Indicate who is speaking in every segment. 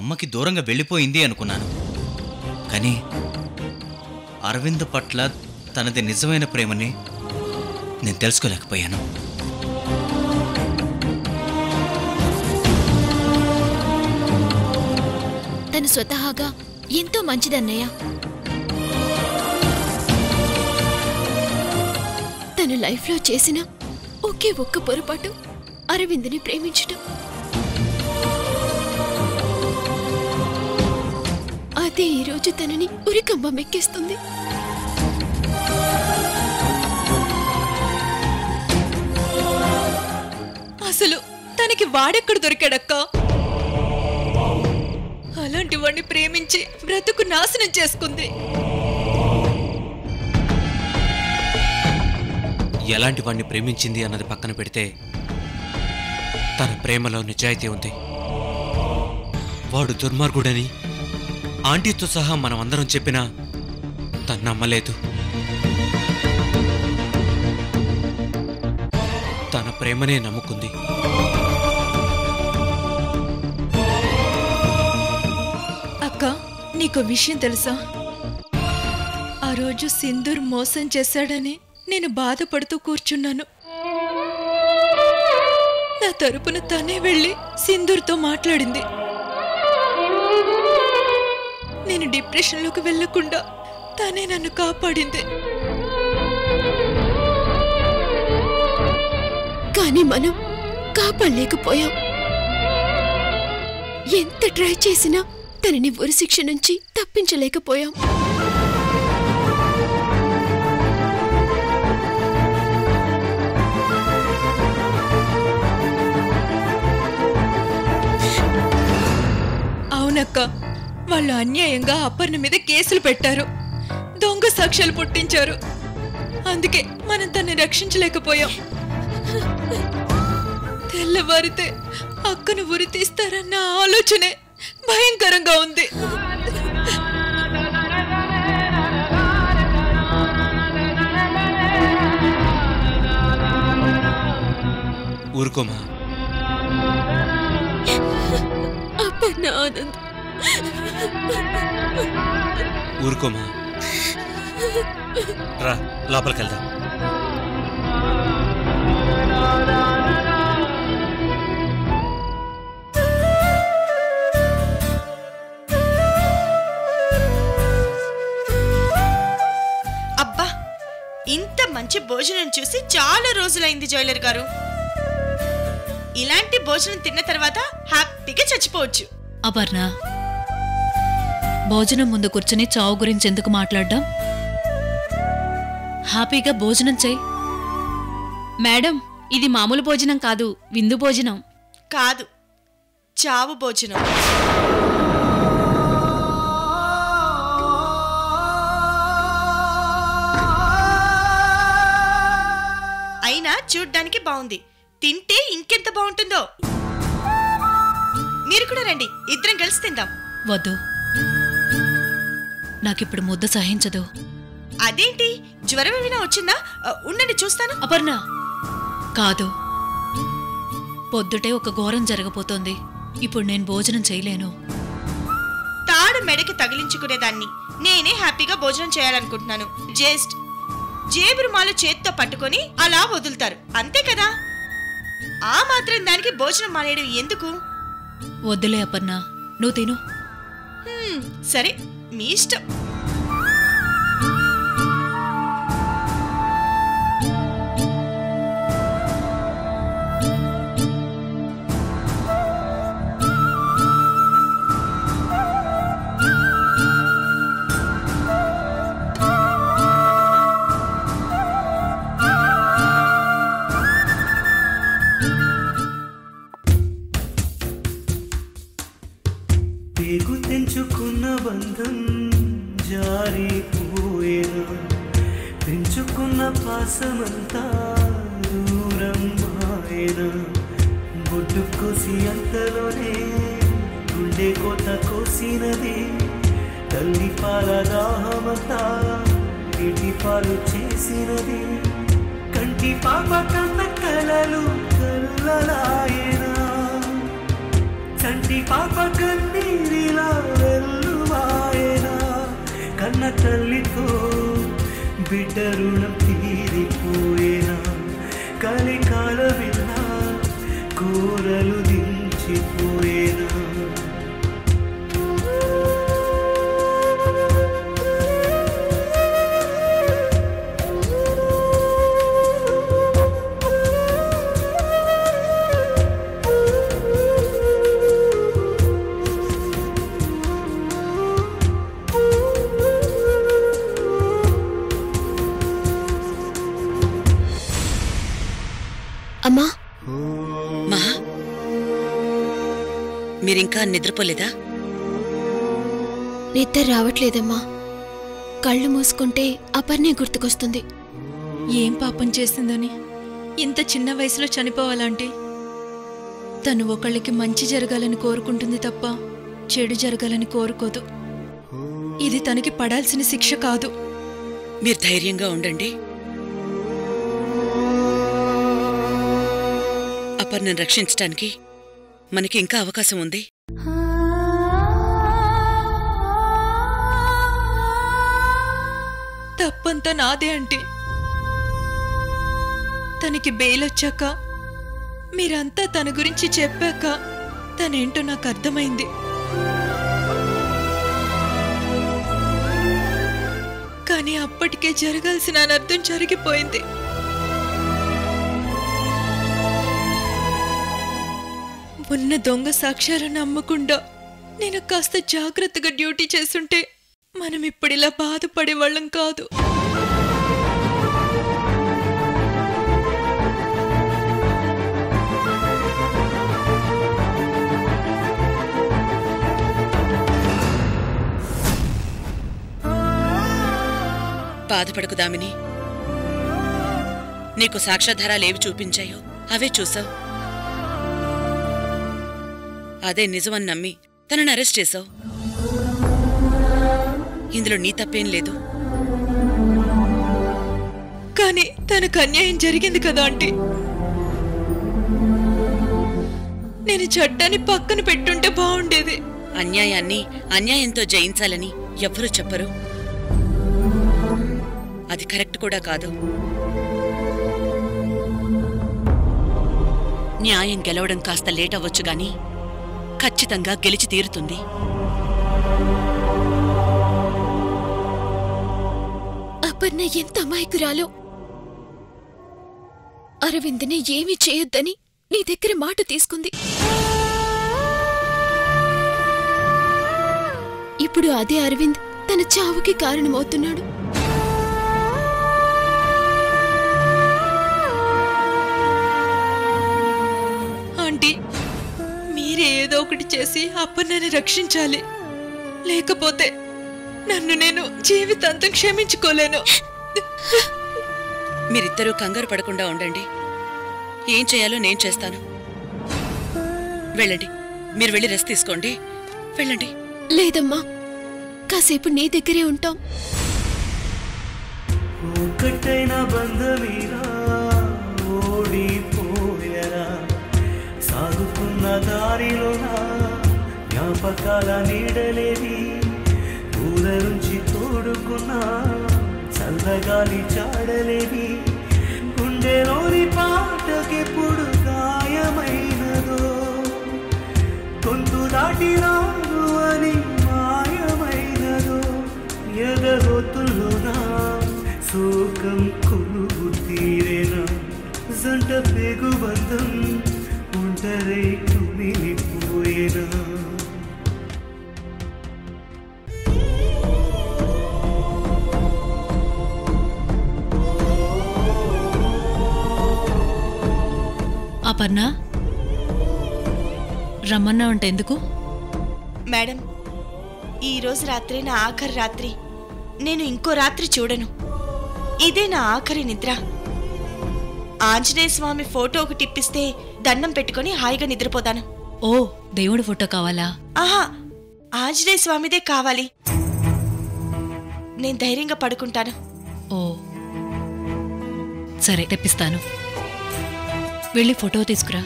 Speaker 1: అమ్మకి దూరంగా వెళ్ళిపోయింది అనుకున్నాను కానీ అరవింద్ పట్ల తనది నిజమైన ప్రేమని నేను తెలుసుకోలేకపోయాను
Speaker 2: తను స్వతహాగా ఎంతో మంచిదన్నయ్య తన లైఫ్లో చేసిన ఒకే ఒక్క పొరపాటు అరవింద్ని ప్రేమించటం అదే ఈరోజు తనని ఉరికంబం ఎక్కిస్తుంది
Speaker 3: అసలు తనకి వాడెక్కడ దొరికాడక్కా అలాంటి వాడిని ప్రేమించి బ్రతుకు నాశనం చేసుకుంది
Speaker 4: ఎలాంటి వాడిని ప్రేమించింది అన్నది పక్కన పెడితే తన ప్రేమలో నిజాయితీ ఉంది వాడు దుర్మార్గుడని ఆంటీతో సహా మనం అందరం చెప్పినా తను నమ్మలేదు తన ప్రేమనే నమ్ముకుంది
Speaker 3: అక్క నీకు విషయం తెలుసా ఆ రోజు సింధూర్ మోసం చేశాడని నేను బాధపడుతూ కూర్చున్నాను నా తరపున తనే వెళ్ళి సింధూర్తో మాట్లాడింది నేను డిప్రెషన్లోకి వెళ్లకుండా తనే నన్ను కాపాడింది
Speaker 2: కానీ మనం కాపాడలేకపోయాం ఎంత ట్రై చేసినా తనని ఉరిశిక్ష నుంచి తప్పించలేకపోయాం
Speaker 3: అవునక్క వాళ్ళు అన్యాయంగా అపర్ణ మీద కేసులు పెట్టారు దొంగ సాక్ష్యాలు పుట్టించారు అందుకే మనం తన్ని రక్షించలేకపోయాం తెల్లవారితే అక్కను ఉరి తీస్తారన్న ఆలోచనే భయంకరంగా ఉంది
Speaker 4: ఊరుకోమా
Speaker 2: అపర్ణ ఆనంద్
Speaker 4: ఊరుకోమా రా లోపలికి వెళ్దాం
Speaker 5: అబ్బా ఇంత మంచి భోజనం చూసి చాలా రోజులైంది జైలర్ గారు ఇలాంటి భోజనం తిన్న తర్వాత హ్యాపీగా చచ్చిపోవచ్చు
Speaker 6: అపర్ణ భోజనం ముందు కూర్చుని చావు గురించి ఎందుకు మాట్లాడ్డాం హ్యాపీగా భోజనం చేయి
Speaker 7: మేడం ఇది మామూలు భోజనం కాదు విందు భోజనం
Speaker 5: కాదు చావు భోజనం అయినా చూడ్డానికి బాగుంది తింటే ఇంకెంత బాగుంటుందో మీరు కూడా రండి ఇద్దరం కలిసి తిందాం
Speaker 6: వద్దు నాకిప్పుడు ముద్ద సహించదు
Speaker 5: అదేంటి జ్వరం ఏమైనా వచ్చిందా ఆ, ఉండండి చూస్తాను
Speaker 6: అపర్ణ కాదు పొద్దుటే ఒక ఘోరం జరగబోతోంది ఇప్పుడు నేను భోజనం చేయలేను
Speaker 5: తాడు మెడకి తగిలించుకునేదాన్ని నేనే హ్యాపీగా భోజనం చేయాలనుకుంటున్నాను జస్ట్ జేబు రుమాలు చేత్తో పట్టుకొని అలా వదులుతారు అంతే కదా ఆ మాత్రం దానికి భోజనం మానేయడం ఎందుకు
Speaker 6: వద్దులే అపర్ణ నువ్వు తిను
Speaker 5: హ్మ్, సరే మీ ఇష్టం
Speaker 8: పేగు తెంచుకున్న బంధం జారిపోయేను పెంచుకున్న పాసమంతా దూరం మాయను బొడ్డు కోసి అంతలోనే గుండె కోత కోసినది తల్లి పాల దాహమంతా నీటి పాలు చేసినది కంటి పాప కన్న కలలు కల్లలాయనా చంటి పాప కన్నీరి బిడ్డ రుణం తీరిపోయేనా కలికాలమిల్లా కూరలు దించిపోయేనా
Speaker 2: అమ్మా
Speaker 9: మహా మీరింకా నిద్రపోలేదా
Speaker 2: నిద్ర రావట్లేదమ్మా కళ్ళు మూసుకుంటే అపర్ణే గుర్తుకొస్తుంది
Speaker 3: ఏం పాపం చేసిందని ఇంత చిన్న వయసులో చనిపోవాలంటే తను ఒకళ్ళకి మంచి జరగాలని కోరుకుంటుంది తప్ప చెడు జరగాలని కోరుకోదు ఇది తనకి పడాల్సిన శిక్ష కాదు
Speaker 9: మీరు ధైర్యంగా ఉండండి అపర్ణను రక్షించటానికి మనకి ఇంకా అవకాశం ఉంది
Speaker 3: తప్పంతా నాదే అంటే తనకి బెయిల్ వచ్చాక మీరంతా తన గురించి చెప్పాక తనేంటో నాకు అర్థమైంది కానీ అప్పటికే జరగాల్సిన అనర్థం జరిగిపోయింది ఉన్న దొంగ సాక్ష్యాలను నమ్మకుండా నేను కాస్త జాగ్రత్తగా డ్యూటీ చేసుంటే మనం ఇప్పుడిలా బాధపడే వాళ్ళం కాదు
Speaker 9: బాధపడకు దామిని నీకు సాక్ష్యాధారాలేవి చూపించాయో అవే చూసావు అదే నిజమని నమ్మి తనని అరెస్ట్ చేశావు ఇందులో నీ తప్పేం లేదు
Speaker 3: కానీ తనకు అన్యాయం జరిగింది కదా ఆంటీ నేను చట్టాన్ని పక్కన పెట్టుంటే బాగుండేది
Speaker 9: అన్యాయాన్ని అన్యాయంతో జయించాలని ఎవ్వరూ చెప్పరు అది కరెక్ట్ కూడా కాదు న్యాయం గెలవడం కాస్త లేట్ అవ్వచ్చు గాని ఖచ్చితంగా గెలిచి తీరుతుంది
Speaker 2: అపర్ణ ఎంత అమాయకురాలో అరవింద్ని ఏమీ చేయొద్దని నీ దగ్గర మాట తీసుకుంది ఇప్పుడు అదే అరవింద్ తన చావుకి కారణమవుతున్నాడు
Speaker 3: ఆంటీ మీరే ఏదో ఒకటి చేసి అప్పన్నని రక్షించాలి లేకపోతే నన్ను నేను జీవితాంతం క్షమించుకోలేను
Speaker 9: మీరిద్దరూ కంగారు పడకుండా ఉండండి ఏం చేయాలో నేను చేస్తాను వెళ్ళండి మీరు వెళ్ళి రెస్ట్ తీసుకోండి వెళ్ళండి
Speaker 2: లేదమ్మా కాసేపు నీ దగ్గరే ఉంటాం
Speaker 8: ఒక్కటైన బంధమీరా ఓడిపోయరా సాగుతున్న దారిలోన జ్ఞాపకాల నీడలేవి పూల నుంచి తోడుకున్న చల్లగాలి చాడలేవి గుండెలోని పాటకెప్పుడు గాయమైనదో గొంతు దాటి రాను అని మాయమైనదో ఎదగొత్తులునా శోకం కొలువు తీరేనా జంట పెగు బంధం ఒంటరై కుమిలిపోయేనా
Speaker 6: అపర్ణ రమ్మన్నా అంటే ఎందుకు
Speaker 5: మేడం ఈ రోజు రాత్రి నా ఆఖరి రాత్రి నేను ఇంకో రాత్రి చూడను ఇదే నా ఆఖరి నిద్ర ఆంజనేయ స్వామి ఫోటో ఒకటి ఇప్పిస్తే దండం పెట్టుకొని హాయిగా నిద్రపోతాను
Speaker 6: ఓ దేవుడి ఫోటో కావాలా
Speaker 5: ఆహా ఆంజనేయ స్వామిదే కావాలి నేను ధైర్యంగా పడుకుంటాను
Speaker 6: ఓ సరే తెప్పిస్తాను వెళ్ళి ఫోటో తీసుకురా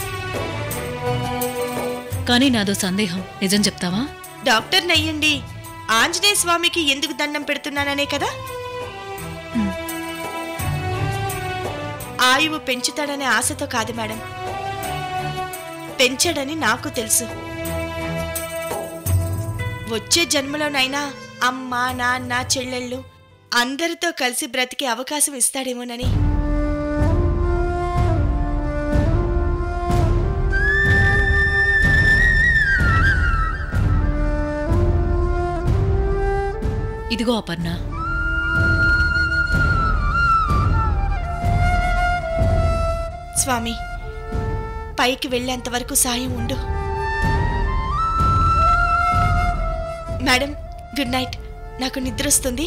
Speaker 6: కానీ నాదో సందేహం నిజం చెప్తావా
Speaker 5: డాక్టర్ నయ్యండి ఆంజనేయ స్వామికి ఎందుకు దండం పెడుతున్నాననే కదా
Speaker 6: ఉమ్.
Speaker 5: ఆయువు పెంచుతాడనే ఆశతో కాదు మేడం పెంచడని నాకు తెలుసు వచ్చే జన్మలోనైనా అమ్మ నాన్న చెల్లెళ్ళు అందరితో కలిసి బ్రతికే అవకాశం ఇస్తాడేమోనని
Speaker 6: ఇదిగో అపర్ణ
Speaker 5: స్వామి పైకి వెళ్ళేంత వరకు సాయం ఉండు మేడం గుడ్ నైట్ నాకు నిద్ర వస్తుంది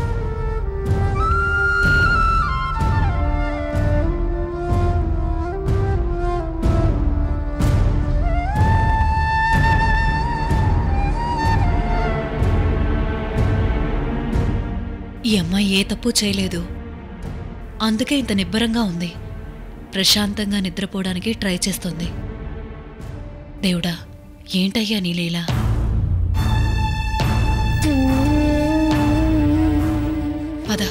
Speaker 6: ఈ అమ్మాయి ఏ తప్పు చేయలేదు అందుకే ఇంత నిబ్బరంగా ఉంది ప్రశాంతంగా నిద్రపోవడానికి ట్రై చేస్తుంది దేవుడా ఏంటయ్యా నీ లీలా పద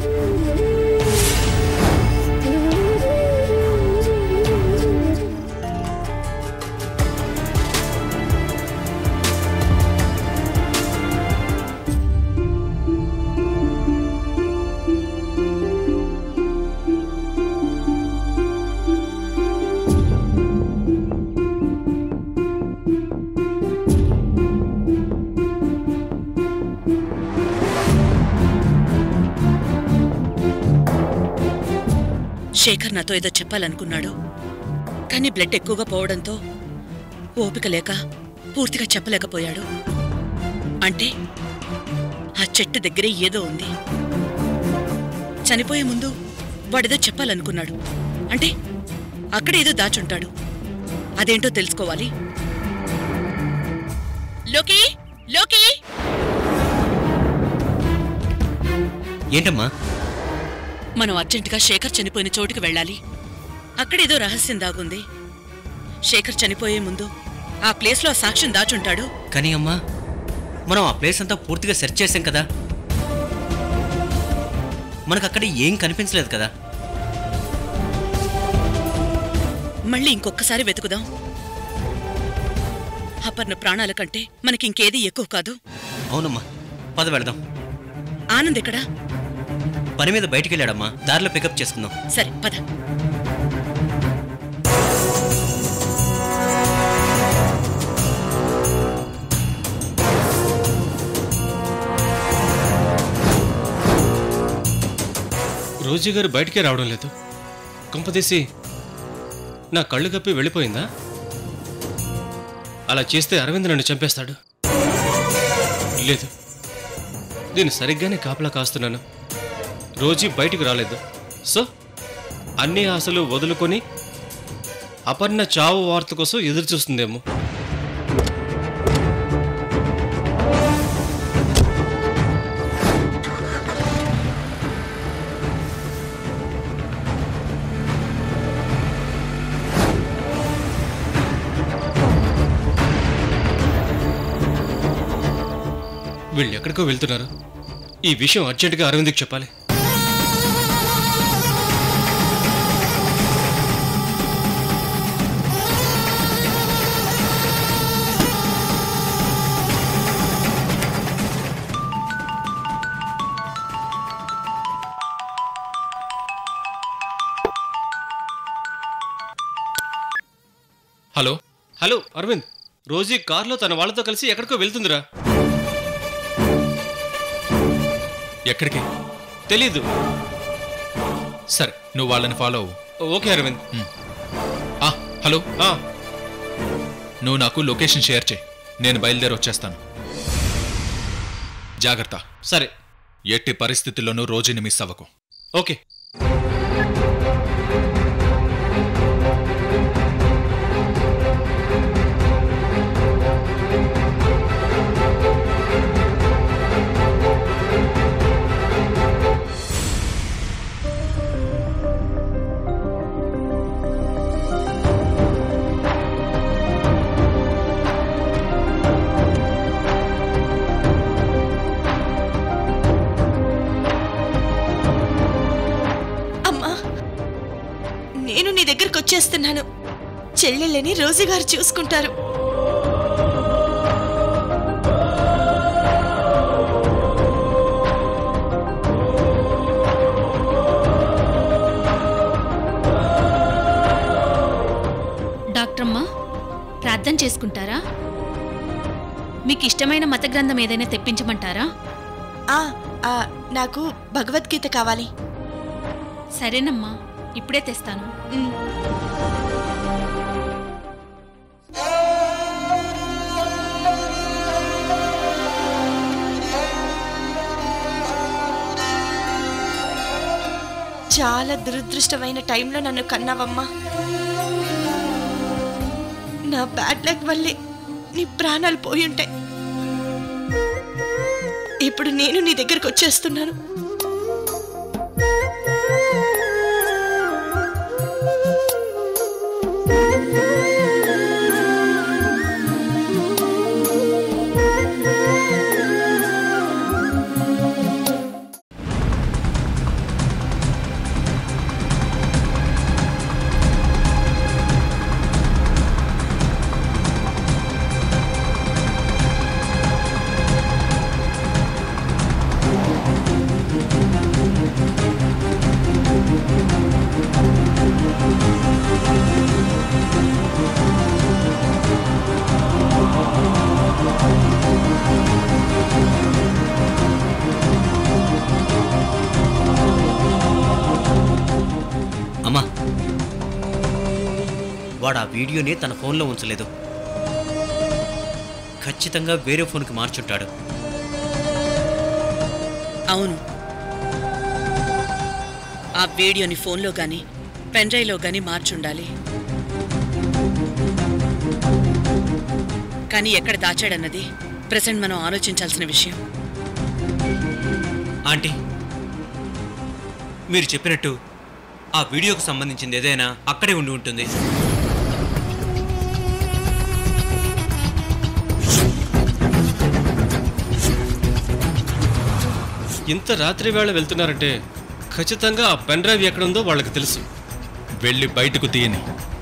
Speaker 9: శేఖర్ నాతో ఏదో చెప్పాలనుకున్నాడు కానీ బ్లడ్ ఎక్కువగా పోవడంతో ఓపిక లేక పూర్తిగా చెప్పలేకపోయాడు అంటే ఆ చెట్టు దగ్గరే ఏదో ఉంది చనిపోయే ముందు వాడేదో చెప్పాలనుకున్నాడు అంటే అక్కడ ఏదో దాచుంటాడు అదేంటో తెలుసుకోవాలి లోకి లోకి
Speaker 1: ఏంటమ్మా
Speaker 9: మనం అర్జెంటుగా శేఖర్ చనిపోయిన చోటుకి వెళ్ళాలి అక్కడేదో రహస్యం దాగుంది శేఖర్ చనిపోయే ముందు ఆ ప్లేస్లో ఆ సాక్ష్యం దాచుంటాడు
Speaker 1: కానీ అమ్మా మనం ఆ ప్లేస్ అంతా పూర్తిగా సెర్చ్ చేసాం కదా మనకు అక్కడ ఏం కనిపించలేదు కదా
Speaker 9: మళ్ళీ ఇంకొకసారి వెతుకుదాం అపర్ణ ప్రాణాల కంటే మనకింకేది ఎక్కువ కాదు
Speaker 1: అవునమ్మా పద వెళదాం
Speaker 9: ఆనంద్ ఎక్కడా
Speaker 1: పని మీద బయటికి వెళ్ళాడమ్మా దారిలో పికప్ చేసుకుందాం
Speaker 9: సరే పద
Speaker 10: రోజీ గారు బయటికే రావడం లేదు కొంపదీసి నా కళ్ళు కప్పి వెళ్ళిపోయిందా అలా చేస్తే అరవింద్ నన్ను చంపేస్తాడు లేదు దీన్ని సరిగ్గానే కాపలా కాస్తున్నాను రోజీ బయటికి రాలేదు సో అన్ని ఆశలు వదులుకొని అపర్ణ చావు వార్త కోసం ఎదురు చూస్తుందేమో వీళ్ళు ఎక్కడికో వెళ్తున్నారు ఈ విషయం అర్జెంటుగా అరవింద్కి చెప్పాలి హలో హలో అరవింద్ రోజీ కార్లో తన వాళ్ళతో కలిసి ఎక్కడికో వెళ్తుందిరా
Speaker 11: ఎక్కడికి
Speaker 10: తెలీదు
Speaker 11: సరే నువ్వు వాళ్ళని ఫాలో అవ్వు
Speaker 10: ఓకే అరవింద్
Speaker 11: ఆ, హలో
Speaker 10: ఆ,
Speaker 11: నువ్వు నాకు లొకేషన్ షేర్ చేయి నేను బయలుదేరి వచ్చేస్తాను జాగ్రత్త
Speaker 10: సరే
Speaker 11: ఎట్టి పరిస్థితుల్లోనూ రోజుని మిస్ అవ్వకు
Speaker 10: ఓకే
Speaker 5: ఇచ్చేస్తున్నాను చెల్లెళ్ళని రోజు గారు చూసుకుంటారు
Speaker 7: డాక్టరమ్మా ప్రార్థన చేసుకుంటారా మీకు ఇష్టమైన మత గ్రంథం ఏదైనా తెప్పించమంటారా
Speaker 5: ఆ ఆ, నాకు భగవద్గీత కావాలి
Speaker 7: సరేనమ్మా ఇప్పుడే తెస్తాను
Speaker 5: ఉమ్. చాలా దురదృష్టమైన టైంలో నన్ను కన్నావమ్మా నా బ్యాడ్ లక్ వల్లే నీ ప్రాణాలు పోయి ఉంటాయి ఇప్పుడు నేను నీ దగ్గరకు వచ్చేస్తున్నాను
Speaker 1: అమ్మా వాడు ఆ వీడియోని తన ఫోన్లో ఉంచలేదు ఖచ్చితంగా వేరే ఫోన్కి మార్చుంటాడు
Speaker 9: అవును ఆ వీడియోని ఫోన్లో గాని పెన్ డ్రైవ్లో గాని మార్చుండాలి కానీ ఎక్కడ దాచాడన్నది ప్రజెంట్ మనం ఆలోచించాల్సిన విషయం
Speaker 4: ఆంటీ మీరు చెప్పినట్టు ఆ వీడియోకు సంబంధించింది ఏదైనా అక్కడే ఉండి ఉంటుంది
Speaker 10: ఇంత రాత్రి వేళ వెళ్తున్నారంటే ఖచ్చితంగా ఆ పెన్ డ్రైవ్ ఎక్కడుందో వాళ్ళకి తెలుసు
Speaker 11: వెళ్ళి బయటకు తీయని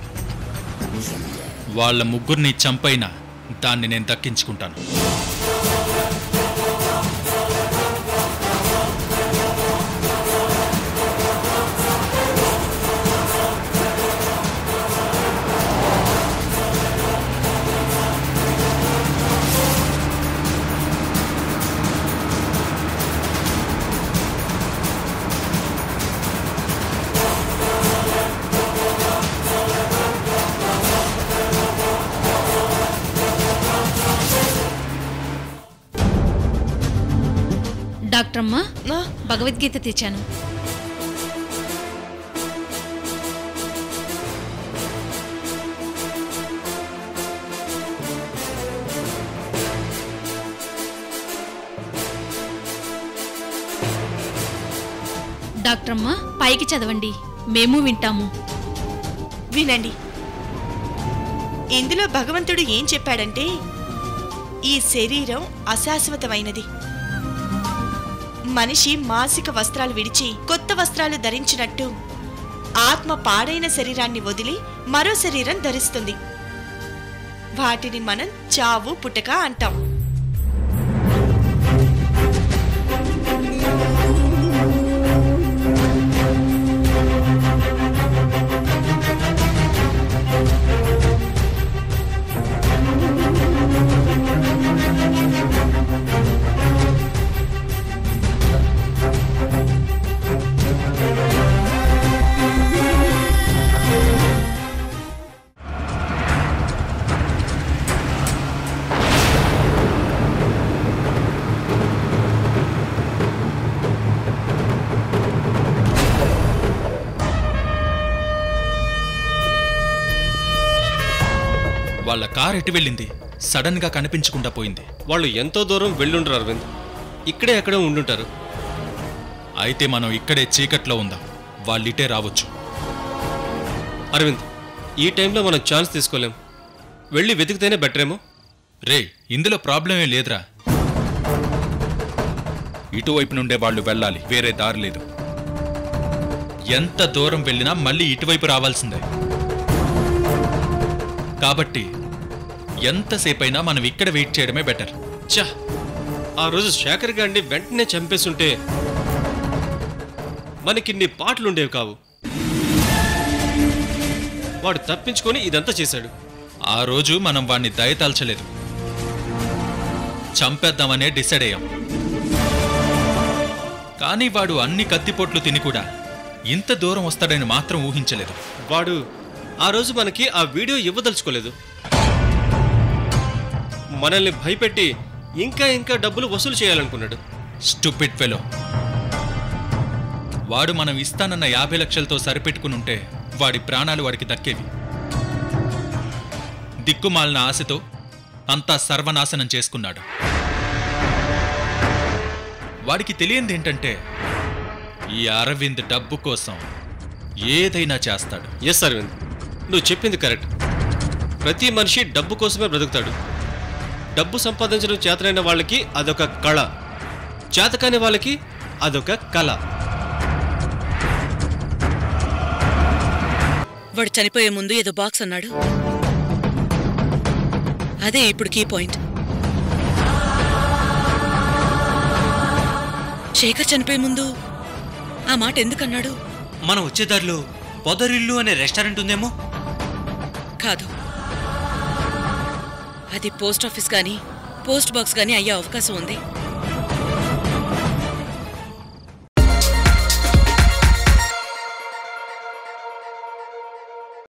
Speaker 11: వాళ్ళ ముగ్గురిని చంపైనా దాన్ని నేను దక్కించుకుంటాను
Speaker 7: డాక్టరమ్మా
Speaker 5: ఆ,
Speaker 7: భగవద్గీత తెచ్చాను డాక్టరమ్మా పైకి చదవండి మేము వింటాము
Speaker 5: వినండి ఇందులో భగవంతుడు ఏం చెప్పాడంటే ఈ శరీరం అశాశ్వతమైనది మనిషి మాసిక వస్త్రాలు విడిచి కొత్త వస్త్రాలు ధరించినట్టు ఆత్మ పాడైన శరీరాన్ని వదిలి మరో శరీరం ధరిస్తుంది వాటిని మనం చావు పుటక అంటాం
Speaker 11: వాళ్ళ కార్ ఎటు వెళ్ళింది సడన్ గా కనిపించకుండా పోయింది
Speaker 10: వాళ్ళు ఎంతో దూరం వెళ్ళుండరు అరవింద్ ఇక్కడే ఎక్కడో ఉండుంటారు
Speaker 11: అయితే మనం ఇక్కడే చీకట్లో ఉందాం వాళ్ళిటే రావచ్చు
Speaker 10: అరవింద్ ఈ టైంలో మనం ఛాన్స్ తీసుకోలేం వెళ్ళి వెతికితేనే బెటర్ ఏమో
Speaker 11: రే ఇందులో ప్రాబ్లం ఏం లేదురా ఇటువైపు నుండే వాళ్ళు వెళ్ళాలి వేరే దారి లేదు ఎంత దూరం వెళ్ళినా మళ్ళీ ఇటువైపు రావాల్సిందే కాబట్టి ఎంతసేపైనా మనం ఇక్కడ వెయిట్ చేయడమే బెటర్
Speaker 10: చా ఆ రోజు శేఖర్ గారిని వెంటనే చంపేస్తుంటే మనకిన్ని పాటలుండేవి కావు వాడు తప్పించుకొని ఇదంతా చేశాడు
Speaker 11: ఆ రోజు మనం వాణ్ణి దయతలచలేదు చంపేద్దామనే డిసైడ్ అయ్యాం కానీ వాడు అన్ని కత్తిపోట్లు తిని కూడా ఇంత దూరం వస్తాడని మాత్రం ఊహించలేదు
Speaker 10: వాడు ఆ రోజు మనకి ఆ వీడియో ఇవ్వదలుచుకోలేదు మనల్ని భయపెట్టి ఇంకా ఇంకా డబ్బులు వసూలు చేయాలనుకున్నాడు
Speaker 11: స్టూపిడ్ ఫెలో వాడు మనం ఇస్తానన్న యాభై లక్షలతో సరిపెట్టుకుని ఉంటే వాడి ప్రాణాలు వాడికి దక్కేవి దిక్కుమాలిన ఆశతో అంతా సర్వనాశనం చేసుకున్నాడు వాడికి తెలియంది ఏంటంటే ఈ అరవింద్ డబ్బు కోసం ఏదైనా చేస్తాడు
Speaker 10: ఎస్ అరవింద్ నువ్వు చెప్పింది కరెక్ట్ ప్రతి మనిషి డబ్బు కోసమే బ్రతుకుతాడు డబ్బు సంపాదించడం చేతనైన వాళ్ళకి అదొక కళ చేతకాని వాళ్ళకి అదొక కళ
Speaker 9: వాడు చనిపోయే ముందు ఏదో బాక్స్ అన్నాడు అదే ఇప్పుడు కీ పాయింట్ శేఖర్ చనిపోయే ముందు ఆ మాట ఎందుకన్నాడు
Speaker 4: మనం వచ్చే దారిలో పొదరిల్లు అనే రెస్టారెంట్ ఉందేమో
Speaker 9: కాదు అది పోస్ట్ ఆఫీస్ కానీ పోస్ట్ బాక్స్ కానీ అయ్యే అవకాశం ఉంది